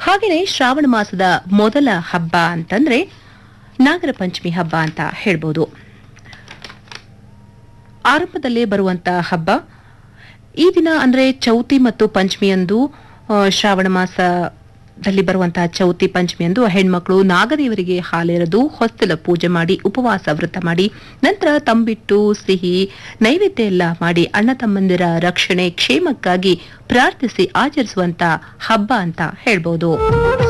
ಹಾಗೆಯೇ ಶ್ರಾವಣ ಮಾಸದ ಮೊದಲ ಹಬ್ಬ ಅಂತಂದ್ರೆ ನಾಗರ ಪಂಚಮಿ ಹಬ್ಬ ಅಂತ ಹೇಳ್ಬೋದು ಆರಂಭದಲ್ಲೇ ಬರುವಂತ ಹಬ್ಬ ಈ ದಿನ ಅಂದ್ರೆ ಚೌತಿ ಮತ್ತು ಪಂಚಮಿಯಂದು ಆ, ಶ್ರಾವಣ ಮಾಸದಲ್ಲಿ ಬರುವಂತಹ ಚೌತಿ ಪಂಚಮಿಯಂದು ಹೆಣ್ಮಕ್ಳು ನಾಗದೇವರಿಗೆ ಹಾಲೆರೆದು ಹೊಸ್ತಲ ಪೂಜೆ ಮಾಡಿ ಉಪವಾಸ ವ್ರತ ಮಾಡಿ ನಂತರ ತಂಬಿಟ್ಟು ಸಿಹಿ ನೈವೇದ್ಯ ಎಲ್ಲ ಮಾಡಿ ಅಣ್ಣ ತಮ್ಮಂದಿರ ರಕ್ಷಣೆ ಕ್ಷೇಮಕ್ಕಾಗಿ ಪ್ರಾರ್ಥಿಸಿ ಆಚರಿಸುವಂತ ಹಬ್ಬ ಅಂತ ಹೇಳ್ಬೋದು